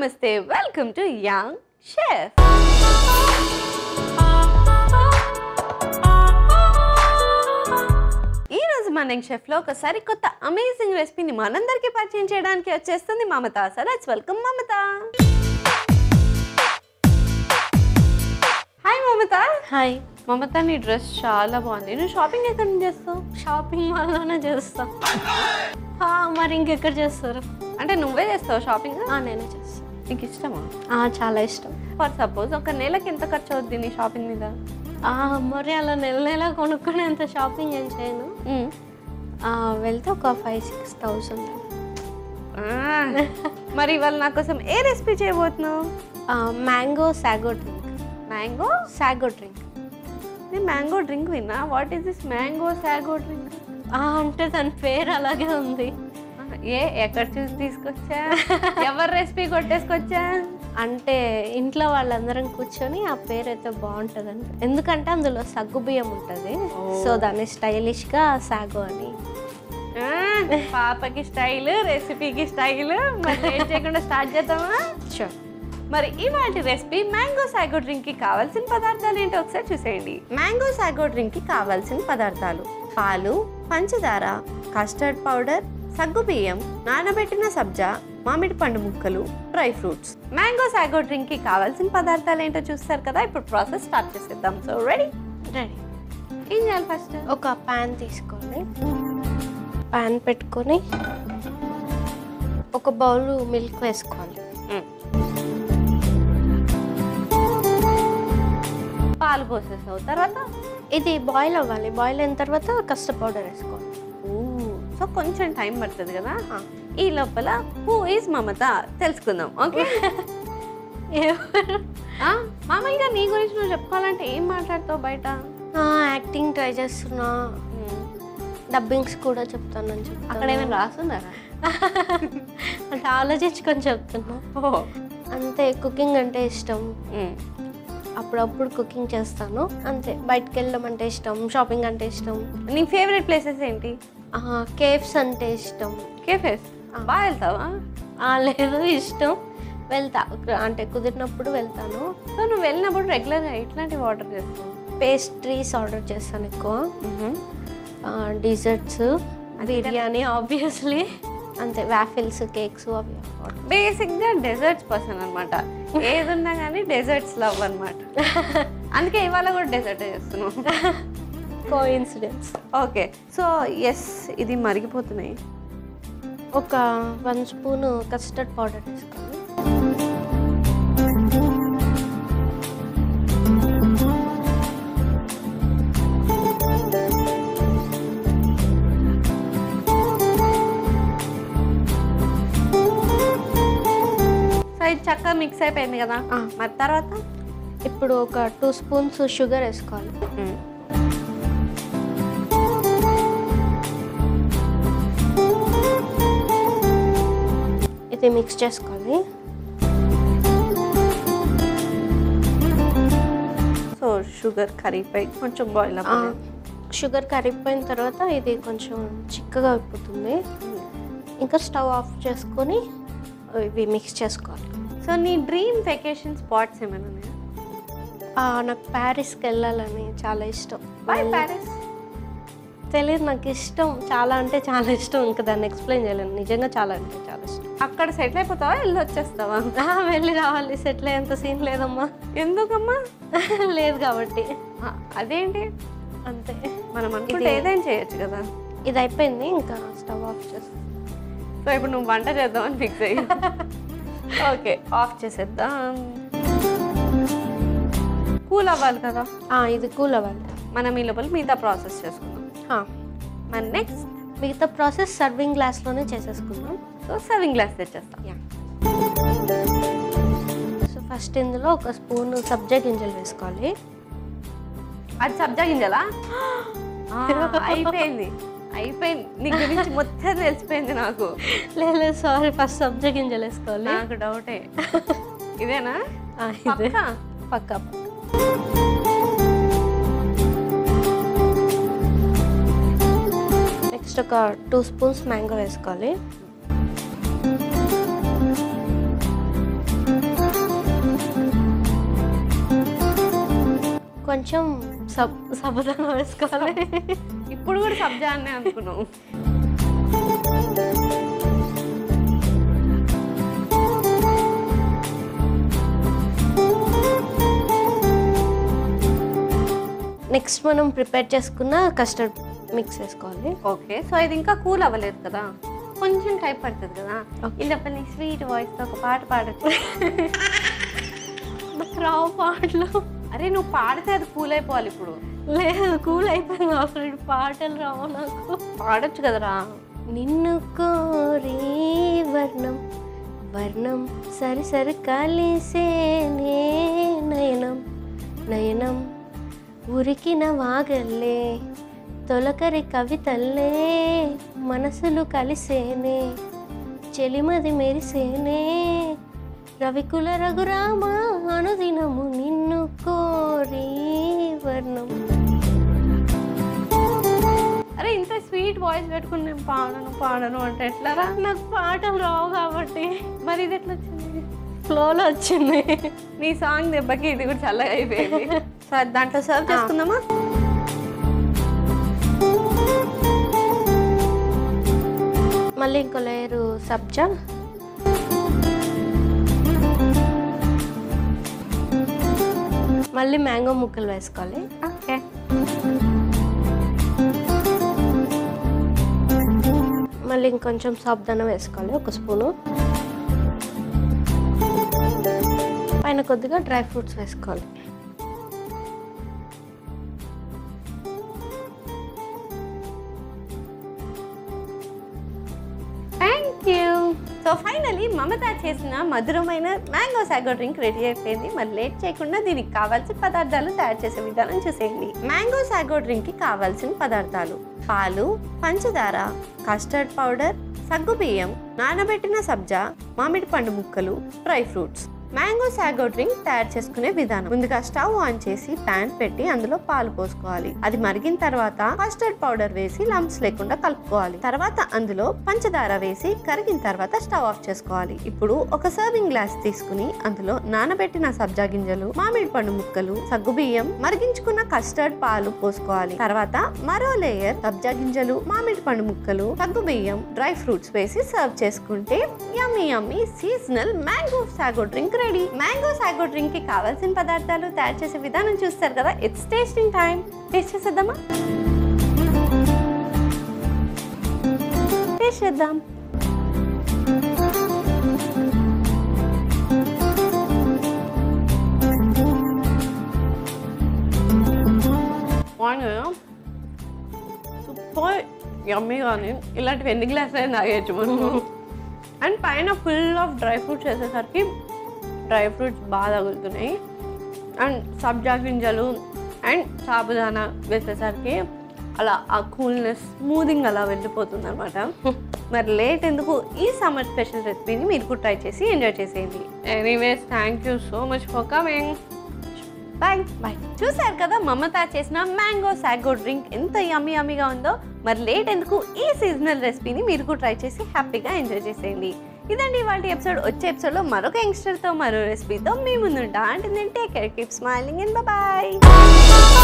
నమస్తే welcome to young chef ఈ రోజు మన యంగ్ షెఫ్ లో ఒక సరికొత్త అమేజింగ్ రెసిపీని మనందరికీ పరిచయం చేయడానికి వచ్చేస్తుంది Mamata so let's welcome Mamata hi Mamata hi Mamata నీ డ్రెస్ చాలా బాగుంది నువ్వు షాపింగ్ ఎక్కడ నుంచి చేస్తావు షాపింగ్ మాల్లోనే చేస్తా ఆ, మరి ఇంకెక్కడ చేస్తారు అంటే నువ్వే చేస్తావు షాపింగ్ ఆ, నేనే చేస్తాను నీకు ఇష్టమా ఆ, చాలా ఇష్టం ఫర్ సపోజ్ ఒక నెలకి ఎంత ఖర్చు అవుద్ది నీ షాపింగ్ మీద ఆ, మరి అలా నెల నెల కొనుక్కునే అంత షాపింగ్ ఏం చేయను ఆ, వెళ్తే ఒక ఫైవ్ సిక్స్ థౌసండ్ ఆ, మరి ఇవాళ నా కోసం ఏ రెసిపీ చేయబోతున్నావు mango sago drink mango sago drink నేను మ్యాంగో డ్రింక్ విన్నా what is this mango sago drink అంటే దాని పేరు అలాగే ఉంది ఏ ఎక్కడ చూసి తీసుకొచ్చా ఎవరు రెసిపీ కొట్టేసుకొచ్చా అంటే ఇంట్లో వాళ్ళందరం కూర్చొని ఆ పేరు అయితే బాగుంటుందని ఎందుకంటే అందులో సగ్గు బియ్యం ఉంటుంది సో దాన్ని స్టైలిష్గా సాగో అని ఆ, పాపకి స్టైల్ రెసిపీకి స్టైల్ మరి లేట్ చేయకుండా స్టార్ట్ చేద్దామా షూర్ మరి ఇవాటి రెసిపీ మ్యాంగో సాగో డ్రింక్ కి కావాల్సిన పదార్థాలు ఏంటో ఒకసారి చూసేయండి మ్యాంగో సాగో డ్రింక్ కి కావాల్సిన పదార్థాలు పాలు పంచదార కస్టర్డ్ పౌడర్ సగ్గు బియ్యం నానబెట్టిన సబ్జా మామిడి పండు ముక్కలు dry fruits mango sago drink కి కావాల్సిన పదార్థాలు ఏంటో చూస్తారు కదా ఇప్పుడు ప్రాసెస్ స్టార్ట్ చేసేద్దాం సో రెడీ రెడీ ఏం చేయాలి ఫస్ట్ ఒక ప్యాన్ తీసుకోండి ప్యాన్ పెట్టుకొని ఒక బౌల్ మిల్క్ వేసుకోవాలి పాలు పోసేసావు తర్వాత ఇది బాయిల్ అవ్వాలి బాయిల్ అయిన తర్వాత కస్టర్డ్ పౌడర్ వేసుకోవాలి సో కొంచెం టైం పడుతుంది కదా ఈ లోపల హూ ఈజ్ మమత తెలుసుకుందాం ఓకే ఎవరు? మామయ్యగా నీ గురించి నువ్వు చెప్పుకోవాలంటే ఏం మాట్లాడతావు బయట ఆ, యాక్టింగ్ ట్రై చేస్తున్నా డబ్బింగ్స్ కూడా చెప్తానని చెప్తాను అక్కడ ఏమైనా రాస్తున్నారా అంటే ఆలోచించుకొని చెప్తున్నా ఓ అంతే కుకింగ్ అంటే ఇష్టం అప్పుడప్పుడు కుకింగ్ చేస్తాను అంతే బయటకు వెళ్ళడం అంటే ఇష్టం షాపింగ్ అంటే ఇష్టం నీ ఫేవరెట్ ప్లేసెస్ ఏంటి కేఫ్స్ అంటే ఇష్టం కేఫేస్ బాగా వెళ్తావా ఆ, లేదు ఇష్టం వెళ్తా అంటే కుదిరినప్పుడు వెళ్తాను సో నువ్వు వెళ్ళినప్పుడు రెగ్యులర్గా ఇట్లాంటివి ఆర్డర్ చేస్తావు పేస్ట్రీస్ ఆర్డర్ చేస్తాను ఎక్కువ డిజర్ట్స్ బిర్యానీ ఆబ్వియస్లీ అంతే వ్యాఫిల్స్ కేక్స్ అవి order. బేసిక్గా డెజర్ట్స్ పర్సన్ అనమాట ఏది ఉన్నా కానీ డెజర్ట్స్ లవ్ అనమాట అందుకే ఇవాళ కూడా డెజర్ట్ చేస్తున్నావు co incidents okay so yes ఇది మరిగిపోతున్నాయి ఒక వన్ స్పూన్ కస్టర్డ్ పౌడర్ వేసుకోవాలి సో ఇది చక్కగా మిక్స్ అయిపోయింది కదా ఆ. మరి తర్వాత ఇప్పుడు ఒక టూ స్పూన్స్ షుగర్ వేసుకోవాలి ఇది మిక్స్ చేసుకోవాలి సో షుగర్ కరిగిపోయి కొంచెం బాయిల్ ఆ, షుగర్ కరిగిపోయిన తర్వాత ఇది కొంచెం చిక్కగా అయిపోతుంది ఇంకా స్టవ్ ఆఫ్ చేసుకొని ఇవి మిక్స్ చేసుకోవాలి సో నీ డ్రీమ్ వెకేషన్ స్పాట్స్ ఏమైనా ఉన్నాయా ఆ, నాకు ప్యారిస్కి వెళ్ళాలని చాలా ఇష్టం బై ప్యారిస్ తెలియదు నాకు ఇష్టం చాలా అంటే చాలా ఇష్టం ఇంకా దాన్ని ఎక్స్ప్లెయిన్ చేయలేను నిజంగా చాలా అంటే చాలా ఇష్టం అక్కడ సెటిల్ అయిపోతావా వెళ్ళి వచ్చేస్తావా ఆ, వెళ్ళి రావాలి సెటిల్ అయ్యేంత సీన్ లేదమ్మా ఎందుకమ్మా లేదు కాబట్టి ఆ, అదేంటి అంతే మనం అనుకుంటే ఇది- ఏదైనా చేయొచ్చు కదా ఇది అయిపోయింది ఇంకా స్టవ్ ఆఫ్ చేస్తాం సో ఇప్పుడు నువ్వు వంట చేద్దామని ఫిక్స్ అయ్యి ఓకే ఆఫ్ చేసేద్దాం కూల్ అవ్వాలి కదా ఆ, ఇది కూల్ అవ్వాలి మనం ఈ లోపల మిగతా ప్రాసెస్ చేసుకుందాం ఆ, మరి నెక్స్ట్ మిగతా ప్రాసెస్ సర్వింగ్ గ్లాస్లోనే చేసేసుకుందాం సో సర్వింగ్ గ్లాస్ తెచ్చేస్తాం యా సో ఫస్ట్ ఇందులో ఒక స్పూన్ సబ్జా గింజలు వేసుకోవాలి అది సబ్జా గింజలా ఆ, అయిపోయింది అయిపోయింది నీ గురించి మొత్తం తెలిసిపోయింది నాకు లేదు సారీ ఫస్ట్ సబ్జా గింజలు వేసుకోవాలి నాకు డౌటే ఇదేనా ఆ, ఇదే పక్కా? పక్కా నెక్స్ట్ ఒక టూ స్పూన్స్ మ్యాంగో వేసుకోవాలి ఇంకొంచెం సబ్ సబదానం వేసుకోవాలి ఇప్పుడు కూడా సబ్జా అనే అనుకున్నావు నెక్స్ట్ మనం ప్రిపేర్ చేసుకున్న కస్టర్డ్ మిక్స్ వేసుకోవాలి ఓకే సో ఇది ఇంకా కూల్ అవ్వలేదు కదా కొంచెం టైం పడుతుంది కదా Okay. ఇలా నీ స్వీట్ వాయిస్తో ఒక పాట పాడచ్చు నాకు రావు పాటలు అరే నువ్వు పాడితే అది కూల్ అయిపోవాలి ఇప్పుడు లేదు కూల్ అయిపోయింది ఆల్రెడీ పాటలు రావు నాకు పాడొచ్చు కదరా నిన్ను కోరి వర్ణం వర్ణం సరి సరి కలిసేనే నయనం నయనం ఉరికిన వాగల్లే తొలకరి కవితల్లే మనసులు కలిసేనే చెలిమది మెరిసేనే రవికుల రఘురామ అనుదినము నిన్ను కోరి వర్ణం అరే ఇంత స్వీట్ వాయిస్ పెట్టుకుని నేను పాడను పాడను అంటే ఎట్లారా నాకు పాటలు రావు కాబట్టి మరి ఇది ఎట్లా వచ్చింది ఫ్లోలో వచ్చింది నీ సాంగ్ దెబ్బకి ఇది కూడా చల్లగా అయిపోయింది సరే దాంట్లో సర్వ్ చేసుకుందామా మళ్ళీ ఇంకో లేయరు సబ్జా మళ్ళీ మ్యాంగో ముక్కలు వేసుకోవాలి ఓకే మళ్ళీ ఇంకొంచెం సాబ్దానం వేసుకోవాలి ఒక స్పూను పైన కొద్దిగా డ్రై ఫ్రూట్స్ వేసుకోవాలి thank you so finally Mamata చేసిన మధురమైన మ్యాంగో సాగో డ్రింక్ రెడీ అయిపోయింది మరి లేట్ చేయకుండా దీనికి కావాల్సిన పదార్థాలు తయారు చేసే విధానం చూసేయండి మ్యాంగో సాగో డ్రింక్కి కావాల్సిన పదార్థాలు పాలు పంచదార కస్టర్డ్ పౌడర్ సగ్గుబియ్యం నానబెట్టిన సబ్జా మామిడి పండు ముక్కలు dry fruits mango sago drink తయారు చేసుకునే విధానం ముందుగా స్టవ్ ఆన్ చేసి ప్యాన్ పెట్టి అందులో పాలు పోసుకోవాలి అది మరిగిన తర్వాత కస్టర్డ్ పౌడర్ వేసి లంప్స్ లేకుండా కలుపుకోవాలి తర్వాత అందులో పంచదార వేసి కరిగిన తర్వాత స్టవ్ ఆఫ్ చేసుకోవాలి ఇప్పుడు ఒక సర్వింగ్ గ్లాస్ తీసుకుని అందులో నానబెట్టిన సబ్జా గింజలు మామిడి పండు ముక్కలు సగ్గుబియ్యం మరిగించుకున్న కస్టర్డ్ పాలు పోసుకోవాలి తర్వాత మరో లేయర్ సబ్జా గింజలు మామిడి పండు ముక్కలు సగ్గుబియ్యం డ్రై ఫ్రూట్స్ వేసి సర్వ్ చేసుకుంటే yummy yummy seasonal mango sago drink ready mango sago drink కి కావాల్సిన పదార్థాలు తయారు చేసే విధానం చూస్తారు కదా ఇట్స్ టేస్టింగ్ టైం టేస్ట్ చేసేద్దామా టేస్ట్ చేద్దాం సూపర్ యమ్మీ కానీ ఇలాంటివి ఎన్ని గ్లాస్ అయినా తాగేయచ్చు మనం అండ్ పైన ఫుల్ ఆఫ్ డ్రై ఫ్రూట్స్ వేసేసరికి డ్రై ఫ్రూట్స్ బాగా తగులుతున్నాయి అండ్ సబ్జా గింజలు అండ్ సాబుదానా వేసేసరికి అలా ఆ కూల్నెస్ స్మూదింగ్ అలా వెళ్ళిపోతుంది అనమాట మరి లేట్ ఎందుకు ఈ సమ్మర్ స్పెషల్ రెసిపీని మీరు కూడా ట్రై చేసి ఎంజాయ్ చేసేయండి anyways thank you so much for coming bye bye చూసారు కదా మమత చేసిన మ్యాంగో సాగో డ్రింక్ ఎంత యమ్మీ యమ్మీగా ఉందో మరి లేట్ ఎందుకు ఈ సీజనల్ రెసిపీని మీరు కూడా ట్రై చేసి హ్యాపీగా ఎంజాయ్ చేసేయండి ఇదండి ఇవాళ ఎపిసోడ్ వచ్చే ఎపిసోడ్లో మరొక యంగ్స్టర్తో మరో రెసిపీతో మీ ముందుంటా అంటే నేను take care keep smiling and bye